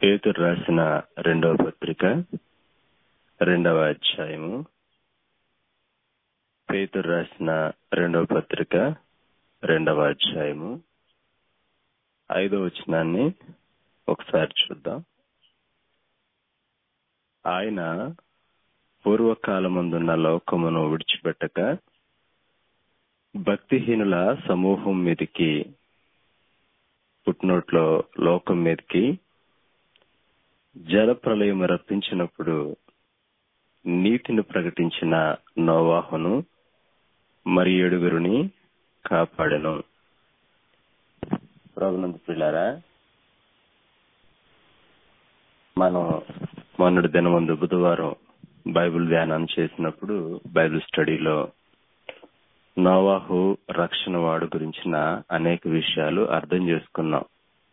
పేతురు రాసిన రెండవ పత్రిక రెండవ అధ్యాయము పేతురు రాసిన రెండవ పత్రిక రెండవ అధ్యాయము ఐదో వచనాన్ని ఒకసారి చూద్దాం ఆయన పూర్వకాలమందున్న లోకమును విడిచిపెట్టక భక్తిహీనుల సమూహం మీదకి పుట్టినోట్లో లోకం మీదకి జలప్రలయం రప్పించినప్పుడు నీతిని ప్రకటించిన నోవాహును మరి ఏడుగురిని కాపాడెను ప్రభునందు పిల్లారా మనం మొన్నటి దినమందు బుధవారం బైబిల్ ధ్యానం చేసినప్పుడు బైబిల్ స్టడీలో నోవాహు రక్షణ వాడు గురించిన అనేక విషయాలు అర్థం చేసుకున్నాం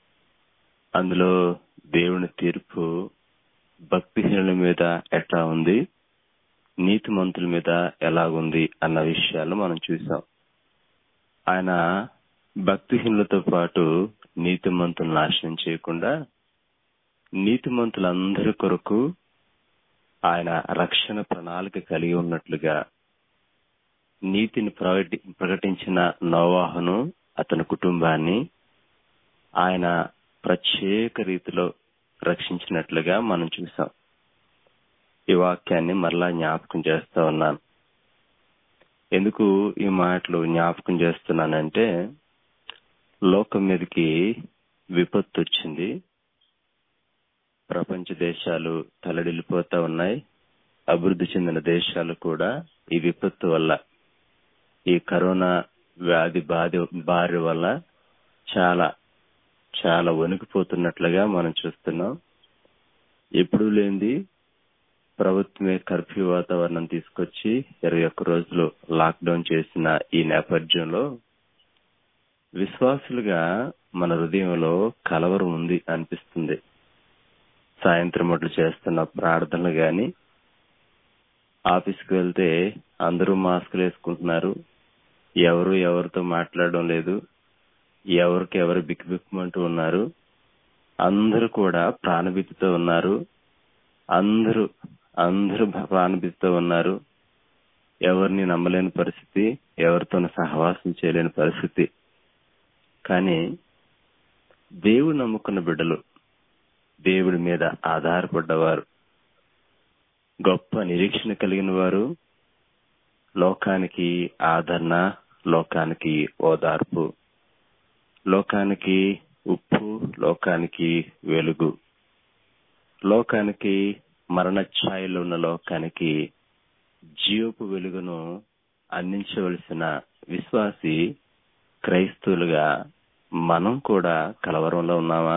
అందులో దేవుని తీర్పు భక్తిహీనుల మీద ఎట్లా ఉంది నీతిమంతుల మీద ఎలాగుంది అన్న విషయాలు మనం చూసాం ఆయన భక్తిహీనులతో పాటు నీతిమంతులు నాశనం చేయకుండా నీతిమంతులందరి కొరకు ఆయన రక్షణ ప్రణాళిక కలిగి ఉన్నట్లుగా నీతిని ప్రకటి- ప్రకటించిన నోవాహును అతని కుటుంబాన్ని ఆయన ప్రత్యేక రీతిలో రక్షించినట్లుగా మనం చూసాం ఈ వాక్యాన్ని మరలా జ్ఞాపకం చేస్తా ఉన్నాను ఎందుకు ఈ మాటలు జ్ఞాపకం చేస్తున్నానంటే లోకం మీదకి విపత్తు వచ్చింది ప్రపంచ దేశాలు తలడిల్లిపోతా ఉన్నాయి అభివృద్ధి చెందిన దేశాలు కూడా ఈ విపత్తు వల్ల ఈ కరోనా వ్యాధి బాధ బారి వల్ల చాలా చాలా వణికిపోతున్నట్లుగా మనం చూస్తున్నాం ఎప్పుడు లేనిది ప్రభుత్వమే కర్ఫ్యూ వాతావరణం తీసుకొచ్చి ఇరవై ఒక్క రోజులు లాక్డౌన్ చేసిన ఈ నేపథ్యంలో విశ్వాసులుగా మన హృదయంలో కలవరం ఉంది అనిపిస్తుంది సాయంత్రం అట్లు చేస్తున్న ప్రార్థనలు గాని ఆఫీస్కి వెళ్తే అందరూ మాస్కులు వేసుకుంటున్నారు ఎవరు ఎవరితో మాట్లాడడం లేదు ఎవరికి ఎవరు బిక్కుబిక్కుమంటూ ఉన్నారు అందరూ కూడా ప్రాణభీతితో ఉన్నారు అందరూ అందరూ ప్రాణభీతితో ఉన్నారు ఎవరిని నమ్మలేని పరిస్థితి ఎవరితోనూ సహవాసం చేయలేని పరిస్థితి కానీ దేవుడు నమ్ముకున్న బిడ్డలు దేవుడి మీద ఆధారపడ్డవారు గొప్ప నిరీక్షణ కలిగిన వారు లోకానికి ఆదరణ లోకానికి ఓదార్పు లోకానికి ఉప్పు లోకానికి వెలుగు లోకానికి మరణ ఛాయలో ఉన్న లోకానికి జీవపు వెలుగును అందించవలసిన విశ్వాసి క్రైస్తవులుగా మనం కూడా కలవరంలో ఉన్నామా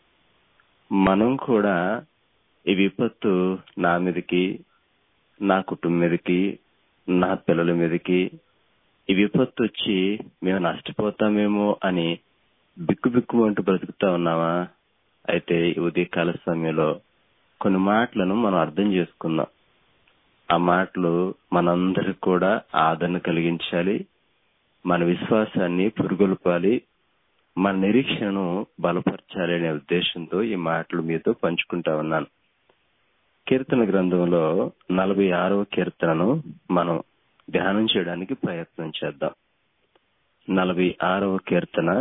మనం కూడా ఈ విపత్తు నా మీదకి నా కుటుంబం మీదకి నా పిల్లల మీదకి ఈ విపత్తు వచ్చి మేము నష్టపోతామేమో అని బిక్కు బిక్కుమంటూ బ్రతుకుతా ఉన్నామా అయితే ఈ ఉదయకాల సమయంలో కొన్ని మాటలను మనం అర్థం చేసుకుందాం ఆ మాటలు మనందరికి కూడా ఆదరణ కలిగించాలి మన విశ్వాసాన్ని పురుగొల్పాలి మన నిరీక్షణను బలపరచాలి అనే ఉద్దేశంతో ఈ మాటలు మీతో పంచుకుంటా ఉన్నాను కీర్తన గ్రంథంలో నలభై ఆరవ కీర్తనను మనం ధ్యానం చేయడానికి ప్రయత్నం చేద్దాం నలభై ఆరవ కీర్తన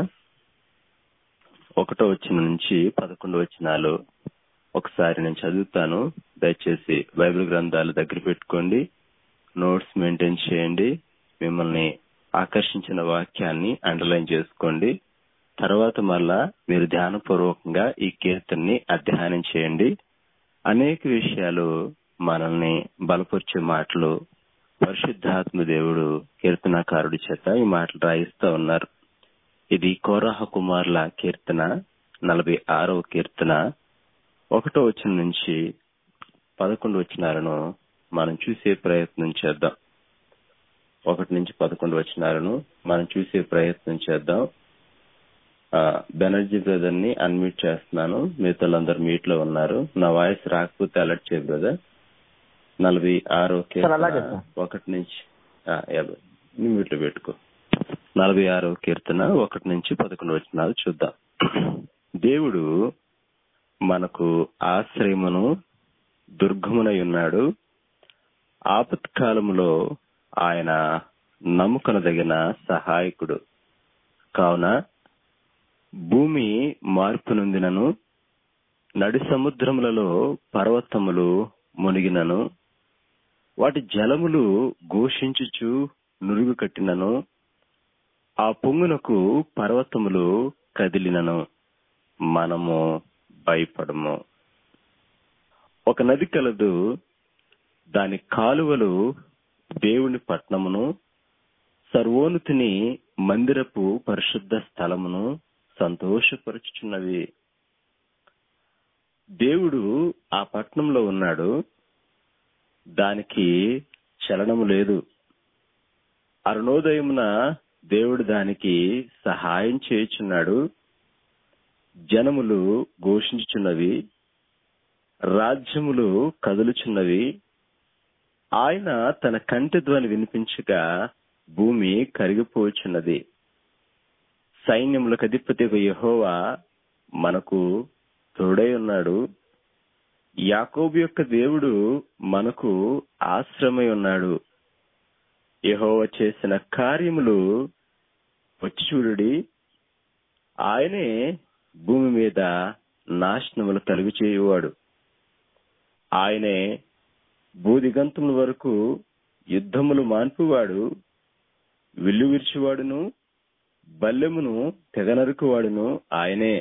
ఒకటో వచ్చిన నుంచి పదకొండు వచనాలు ఒకసారి నేను చదువుతాను దయచేసి బైబిల్ గ్రంథాలు దగ్గర పెట్టుకోండి నోట్స్ మెయింటైన్ చేయండి మిమ్మల్ని ఆకర్షించిన వాక్యాన్ని అండర్లైన్ చేసుకోండి తర్వాత మళ్ళా మీరు ధ్యానపూర్వకంగా ఈ కీర్తనని అధ్యయనం చేయండి అనేక విషయాలు మనల్ని బలపరిచే మాటలు పరిశుద్ధాత్మ దేవుడు కీర్తనాకారుడి చేత ఈ మాటలు రాయిస్తా ఉన్నారు ఇది కోరాహ కుమార్ల కీర్తన నలభై ఆరవ కీర్తన ఒకటో వచ్చిన నుంచి పదకొండు వచ్చినాలను మనం చూసే ప్రయత్నం చేద్దాం ఒకటి నుంచి పదకొండు వచ్చినాలను మనం చూసే ప్రయత్నం చేద్దాం ఆ, బెనర్జీ బ్రదర్ ని అన్మ్యూట్ చేస్తున్నాను మిగతాలందరూ మీట్ లో ఉన్నారు నా వాయిస్ రాకపోతే అలర్ట్ చేయ బ్రదర్ నలభై ఆరో సార్, అలాగే కీర్తన సార్. ఒకటి నుంచి ఆ, యాభై నీ మీట్ లో పెట్టుకో నలభై ఆరో కీర్తన ఒకటి నుంచి పదకొండు వచనాలు చూద్దాం దేవుడు మనకు ఆశ్రయమును దుర్గమునై ఉన్నాడు ఆపత్కాలములో ఆయన నమ్ముకొనదగిన సహాయకుడు కావున భూమి మార్పు నొందినను నడి సముద్రములలో పర్వతములు మునిగినను వాటి జలములు ఘోషించుచు నురుగు కట్టినను ఆ పొంగునకు పర్వతములు కదిలినను మనము భయపడము ఒక నది కలదు దాని కాలువలు దేవుని పట్నమును సర్వోన్నతిని మందిరపు పరిశుద్ధ స్థలమును సంతోషపరుచుచున్నవి దేవుడు ఆ పట్నంలో ఉన్నాడు దానికి చలనము లేదు అరుణోదయమున దేవుడు దానికి సహాయం చేయుచున్నాడు జనములు ఘోషించుచున్నవి రాజ్యములు కదులుచున్నవి ఆయన తన కంటి ధ్వని వినిపించగా భూమి కరిగిపోచున్నది సైన్యములకు అధిపతి యహోవా మనకు తోడై ఉన్నాడు యాకోబు యొక్క దేవుడు మనకు ఆశ్రమై ఉన్నాడు యహోవ చేసిన కార్యములు వచ్చి చూడుడి ఆయనే భూమి మీద నాశనములు కలుగు చేయువాడు ఆయనే భూదిగంతముల వరకు యుద్ధములు మాన్పువాడు విల్లు విరిచివాడును బల్లెమును తెగనరుకువాడును ఆయనే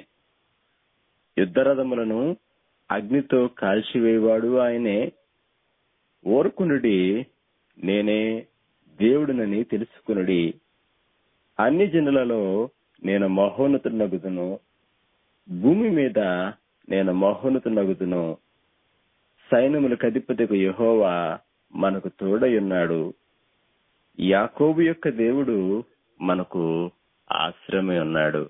యుద్ధరథములను అగ్నితో కాల్చివేయవాడు ఆయనే ఓర్కునుడి నేనే దేవుడినని తెలుసుకునుడి అన్ని జనులలో నేను మహోన్నతునగుదును భూమి మీద నేను మహోన్నతునగుదును సైన్యములకు అధిపతికు యహోవా మనకు తోడయున్నాడు యాకోబు యొక్క దేవుడు మనకు ఆశ్రమై ఉన్నాడు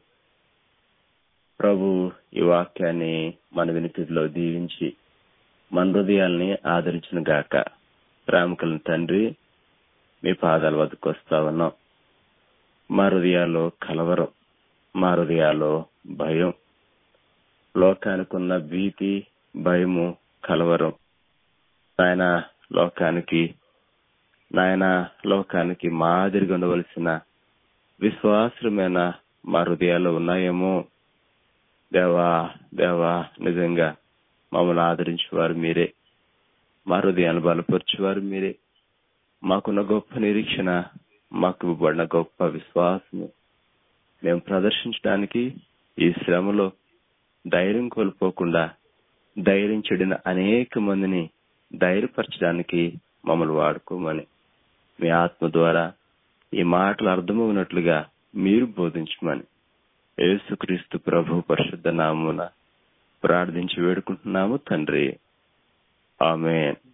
ప్రభు ఈ వాక్యాన్ని మన వినికిడిలో దీవించి మన హృదయాల్ని ఆదరించిన గాక ప్రేమకులను తండ్రి మీ పాదాల వద్దకు వస్తా ఉన్నాం మా హృదయాల్లో కలవరం మా హృదయాల్లో భయం లోకానికి ఉన్న భీతి భయము కలవరం నాయన లోకానికి నాయన లోకానికి మాదిరిగా ఉండవలసిన విశ్వాసమైన మా హృదయాల్లో ఉన్నాయేమో దేవా దేవా నిజంగా మమ్మల్ని ఆదరించేవారు మీరే మా హృదయాన్ని బలపరిచేవారు మీరే మాకున్న గొప్ప నిరీక్షణ మాకు ఇవ్వబడిన గొప్ప విశ్వాసము మేము ప్రదర్శించడానికి ఈ శ్రమలో ధైర్యం కోల్పోకుండా ధైర్యం చెడిన అనేక మందిని ధైర్యపరచడానికి మమ్మల్ని వాడుకోమని మీ ఆత్మ ద్వారా ఈ మాటలు అర్థమవునట్లుగా మీరు బోధించమని యేసుక్రీస్తు ప్రభు పరిశుద్ధ నామున ప్రార్థించి వేడుకుంటున్నాము తండ్రి ఆమె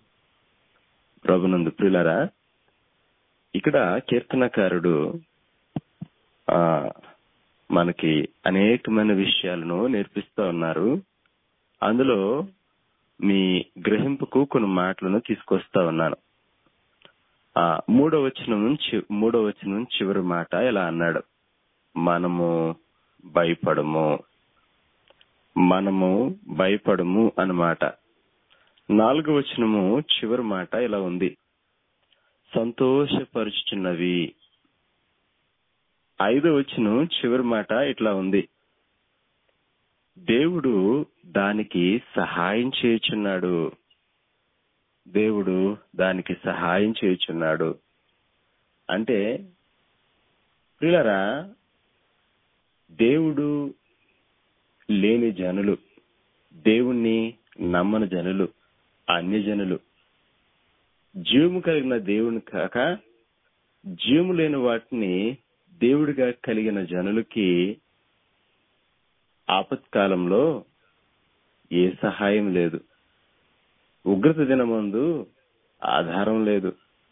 ప్రభునందు ప్రియులరా ఇక్కడ కీర్తనకారుడు ఆ మనకి అనేకమైన విషయాలను నేర్పిస్తా ఉన్నారు అందులో మీ గ్రహింపుకు కొన్ని మాటలను తీసుకొస్తా ఉన్నాను ఆ మూడో వచనం నుంచి మూడో వచనం చివరి మాట ఇలా అన్నాడు మనము భయపడము మనము భయపడము అన్నమాట నాలుగో వచనము చివరి మాట ఇలా ఉంది సంతోషపరుచుచున్నవి ఐదో వచనం చివరి మాట ఇట్లా ఉంది దేవుడు దానికి సహాయం చేయుచున్నాడు దేవుడు దానికి సహాయం చేయుచున్నాడు అంటే ప్రియులరా దేవుడు లేని జనులు దేవుణ్ణి నమ్మని జనులు అన్య జనులు జీవము కలిగిన దేవుని కాక జీవము లేని వాటిని దేవుడిగా కలిగిన జనులకి ఆపత్కాలంలో ఏ సహాయం లేదు ఉగ్రత దినమందు ఆధారం లేదు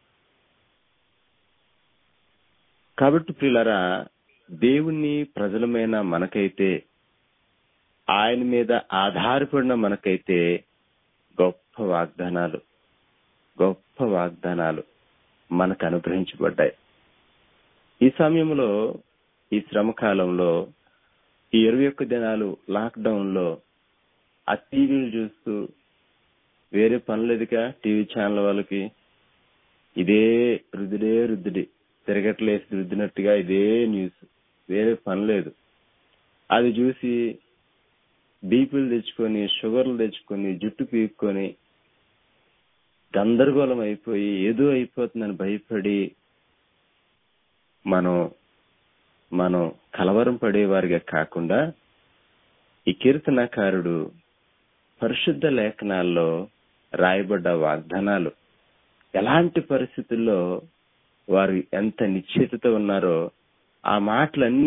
కాబట్టి ప్రియులరా దేవుణ్ణి ప్రజలమైన మనకైతే ఆయన మీద ఆధారపడిన మనకైతే గొప్ప వాగ్దానాలు గొప్ప వాగ్దానాలు మనకు అనుగ్రహించబడ్డాయి ఈ సమయంలో ఈ శ్రమ కాలంలో ఈ ఇరవై ఒక్క దినాలు లాక్డౌన్ లో ఆ టీవీలు చూస్తూ వేరే పనులు ఎదుక టీవీ ఛానల్ వాళ్ళకి ఇదే రుద్దుడే రుద్దుడి తిరగట్లేసి రుద్దినట్టుగా ఇదే న్యూస్ వేరే పని లేదు అది చూసి బీపీలు తెచ్చుకొని షుగర్లు తెచ్చుకొని జుట్టు పీక్కొని గందరగోళం అయిపోయి ఏదో అయిపోతుందని భయపడి మనం మనం కలవరం పడేవారిగా కాకుండా ఈ కీర్తనకారుడు పరిశుద్ధ లేఖనాల్లో రాయబడ్డ వాగ్దానాలు ఎలాంటి పరిస్థితుల్లో వారు ఎంత నిశ్చితతో ఉన్నారో ఆ మాటలన్నీ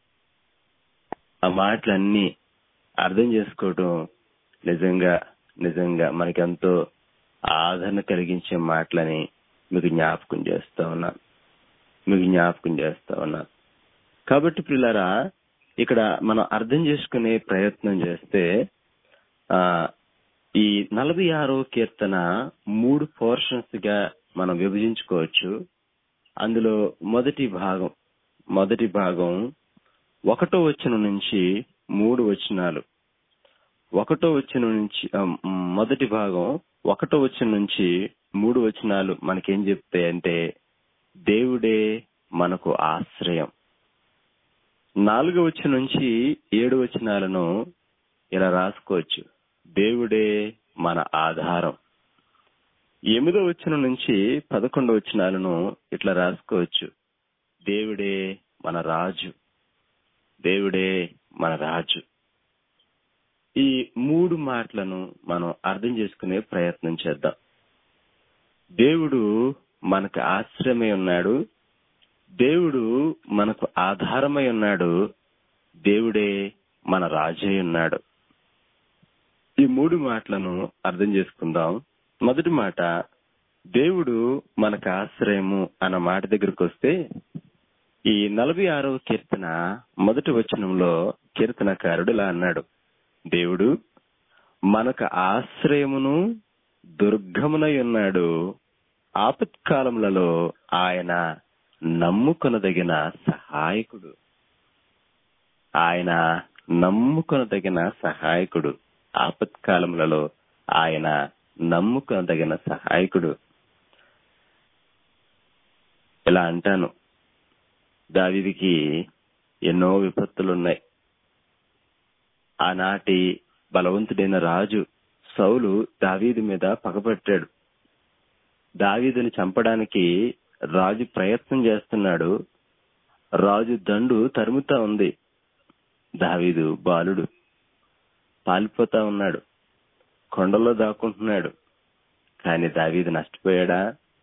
ఆ మాటలన్నీ అర్థం చేసుకోవడం నిజంగా నిజంగా మనకెంతో ఆదరణ కలిగించే మాటలని మీకు జ్ఞాపకం చేస్తా ఉన్నాను మీకు జ్ఞాపకం చేస్తా ఉన్నాను కాబట్టి పిల్లరా ఇక్కడ మనం అర్థం చేసుకునే ప్రయత్నం చేస్తే ఆ ఈ నలభై ఆరో కీర్తన మూడు పోర్షన్స్ గా మనం విభజించుకోవచ్చు అందులో మొదటి భాగం మొదటి భాగం ఒకటో వచనం నుంచి మూడు వచనాలు ఒకటో వచనం నుంచి ఆ, మొదటి భాగం ఒకటో వచనం నుంచి మూడు వచనాలు మనకేం చెప్తాయంటే దేవుడే మనకు ఆశ్రయం నాలుగో వచనం నుంచి ఏడు వచనాలను ఇలా రాసుకోవచ్చు దేవుడే మన ఆధారం ఎనిమిదో వచనం నుంచి పదకొండో వచనాలను ఇట్లా రాసుకోవచ్చు దేవుడే మన రాజు దేవుడే మన రాజు ఈ మూడు మాటలను మనం అర్థం చేసుకునే ప్రయత్నం చేద్దాం దేవుడు మనకు ఆశ్రయమై ఉన్నాడు దేవుడు మనకు ఆధారమై ఉన్నాడు దేవుడే మన రాజై ఉన్నాడు ఈ మూడు మాటలను అర్థం చేసుకుందాం మొదటి మాట దేవుడు మనకు ఆశ్రయము అన్న మాట దగ్గరకు వస్తే ఈ నలభై ఆరవ కీర్తన మొదటి వచనంలో కీర్తనకారుడు ఇలా అన్నాడు దేవుడు మనకు ఆశ్రయమును దుర్గమునై ఉన్నాడు ఆపత్కాలములలో ఆయన నమ్ముకొనదగిన సహాయకుడు ఆయన నమ్ముకొనదగిన సహాయకుడు ఆపత్కాలములలో ఆయన నమ్ముకొనదగిన సహాయకుడు ఇలా అంటాను దావిదికి ఎన్నో విపత్తులున్నాయి ఆనాటి బలవంతుడైన రాజు సౌలు దావీదు మీద పగపట్టాడు దావీదుని చంపడానికి రాజు ప్రయత్నం చేస్తున్నాడు రాజు దండు తరుముతా ఉంది దావీదు బాలుడు పాలిపోతా ఉన్నాడు కొండల్లో దాక్కుంటున్నాడు కానీ దావీదు నష్టపోయాడా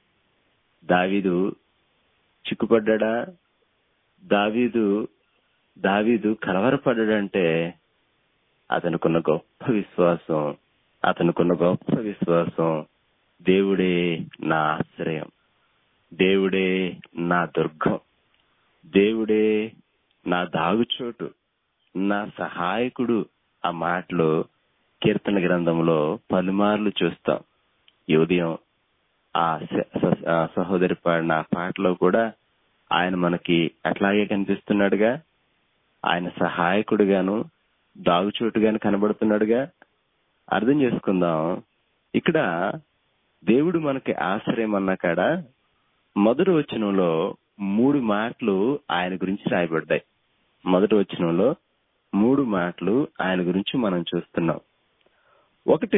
దావీదు చిక్కుపడ్డా దావీదు దావీదు కలవరపడ్డాడంటే అతనుకున్న గొప్ప విశ్వాసం అతనుకున్న గొప్ప విశ్వాసం దేవుడే నా ఆశ్రయం దేవుడే నా దుర్గం దేవుడే నా దాగుచోటు నా సహాయకుడు ఆ మాటలు కీర్తన గ్రంథంలో పలుమార్లు చూస్తాం ఈ ఉదయం ఆ స- స- ఆ సహోదరి పాడిన ఆ పాటలో కూడా ఆయన మనకి అట్లాగే కనిపిస్తున్నాడుగా ఆయన సహాయకుడుగాను దాగుచోటుగాను కనబడుతున్నాడుగా అర్థం చేసుకుందాం ఇక్కడ దేవుడు మనకి ఆశ్రయం అన్న కాడ మొదటి వచనంలో మూడు మాటలు ఆయన గురించి రాయబడ్డాయి మొదటి వచనంలో మూడు మాటలు ఆయన గురించి మనం చూస్తున్నాం ఒకటి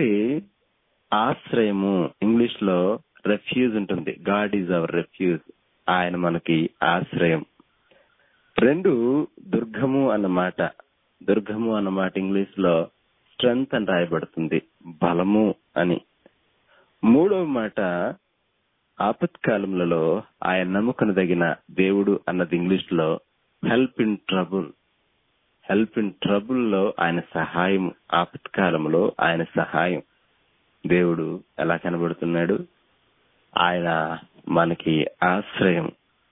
ఆశ్రయము ఇంగ్లీష్ లో రెఫ్యూజ్ ఉంటుంది గాడ్ ఈజ్ అవర్ రెఫ్యూజ్ ఆయన మనకి ఆశ్రయం రెండు దుర్గము అన్నమాట దుర్గము అన్నమాట ఇంగ్లీష్ లో స్ట్రెంగ్త్ అని రాయబడుతుంది బలము అని మూడవ మాట ఆపత్కాలములలో ఆయన నమ్ముకొనదగిన దేవుడు అన్నది ఇంగ్లీష్ లో help in trouble help in trouble లో ఆయన సహాయం ఆపత్కాలంలో ఆయన సహాయం దేవుడు ఎలా కనబడుతున్నాడు ఆయన మనకి ఆశ్రయం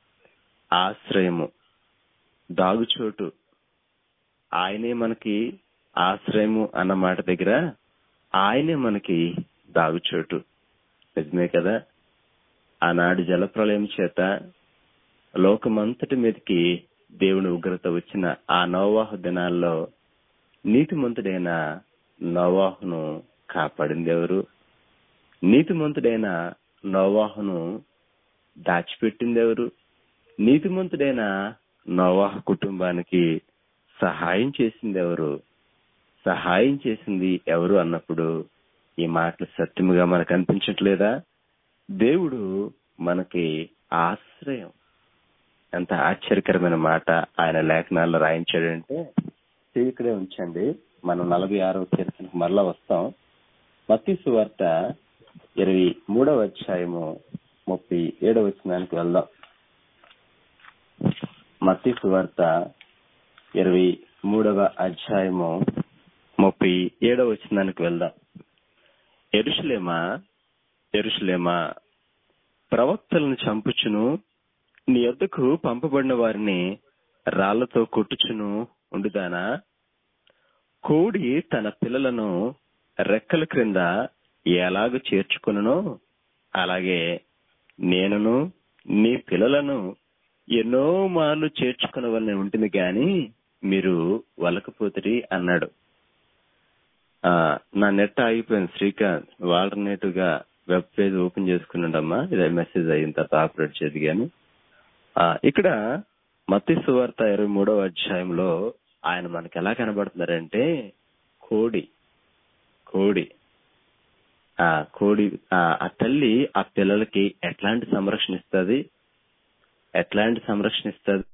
ఆశ్రయము దాగుచోటు ఆయనే మనకి ఆశ్రయము అన్న మాట దగ్గర ఆయనే మనకి దాగుచోటు నిజమే కదా ఆనాడు జలప్రలయం చేత లోకమంతటి మీదకి దేవుని ఉగ్రత వచ్చిన ఆ నోవాహు దినాల్లో నీతిమంతుడైన నోవాహును కాపాడింది ఎవరు నీతిమంతుడైన నోవాహును దాచిపెట్టింది ఎవరు నీతిమంతుడైన నోవాహు కుటుంబానికి సహాయం చేసింది ఎవరు సహాయం చేసింది ఎవరు అన్నప్పుడు ఈ మాటలు సత్యముగా మనకు అనిపించట్లేదా దేవుడు మనకి ఆశ్రయం ఎంత ఆశ్చర్యకరమైన మాట ఆయన లేఖనాల్లో రాయించాడంటే చెవి ఇక్కడే ఉంచండి మనం నలభై ఆరవ కీర్తనకు మరలా వస్తాం మత్తి సువార్త ఇరవై మూడవ అధ్యాయము ముప్పై ఏడవ వచనానికి వెళ్దాం మత్తి సువార్త ఇరవై మూడవ అధ్యాయము ముప్పై ఏడవ వచనానికి వెళ్దాం ఎరుషులేమా ఎరుషులేమా ప్రవక్తలను చంపుచును నీ యొద్దకు పంపబడిన వారిని రాళ్లతో కొట్టుచును ఉండుదానా కోడి తన పిల్లలను రెక్కల క్రింద ఎలాగ చేర్చుకునో అలాగే నేనును నీ పిల్లలను ఎన్నో మార్లు చేర్చుకునవలని ఉంటుంది గాని మీరు వలకపోతిరి అన్నాడు ఆ నా నెట్ ఆగిపోయింది శ్రీకాంత్ ఆల్టర్నేటివ్ గా వెబ్ పేజ్ ఓపెన్ చేసుకున్నాడమ్మా ఇదే మెసేజ్ అయిన తర్వాత ఆపరేట్ చేది కానీ ఆ, ఇక్కడ మత్తి సువార్త ఇరవై మూడవ అధ్యాయంలో ఆయన మనకి ఎలా కనబడుతున్నారంటే కోడి కోడి ఆ కోడి ఆ ఆ తల్లి ఆ పిల్లలకి ఎట్లాంటి సంరక్షణ ఇస్తుంది ఎట్లాంటి సంరక్షణ ఇస్తుంది